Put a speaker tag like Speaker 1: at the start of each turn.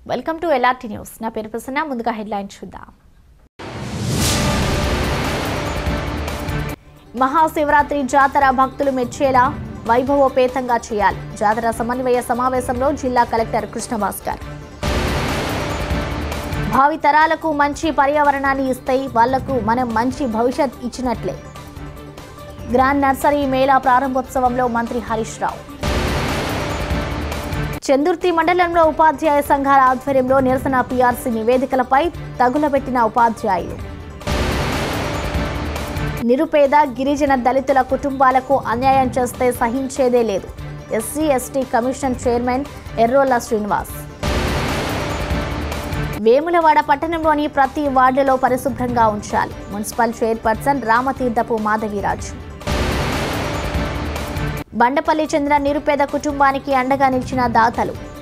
Speaker 1: welcome to LRT news నా పేరు ప్రసన్న ముందుగా హెడ్లైన్ చూద్దాం మహాశివరాత్రి జాతర భక్తులు మెచ్చేలా వైభవోపేతంగా చేయాలి జాతర సమన్వయ సమావేశంలో జిల్లా కలెక్టర్ కృష్ణభాస్కర్ భావి తరాలకు మంచి పర్యావరణాన్ని ఇస్తే వాళ్లకు మనం మంచి భవిష్యత్ ఇచ్చినట్లే గ్రాండ్ నర్సరీ మేళా ప్రారంభోత్సవంలో మంత్రి హరీష్ రావు చందుర్తి మండలంలో ఉపాధ్యాయ సంఘాల ఆధ్వర్యంలో నిరసన పీఆర్సీ నివేదికలపై తగులబెట్టిన ఉపాధ్యాయులు నిరుపేద గిరిజన దళితుల కుటుంబాలకు అన్యాయం చేస్తే సహించేదే లేదు SC ST commission chairman Errolla Srinivas Vemulawada పట్టణంలోని ప్రతి వార్డులో పరిశుభ్రంగా ఉంచాలి మున్సిపల్ చైర్పర్సన్ రామతీర్థపు మాధవిరాజు బండపల్లి చెందిన నిరుపేద కుటుంబానికి అండగా నిలిచిన దాతలు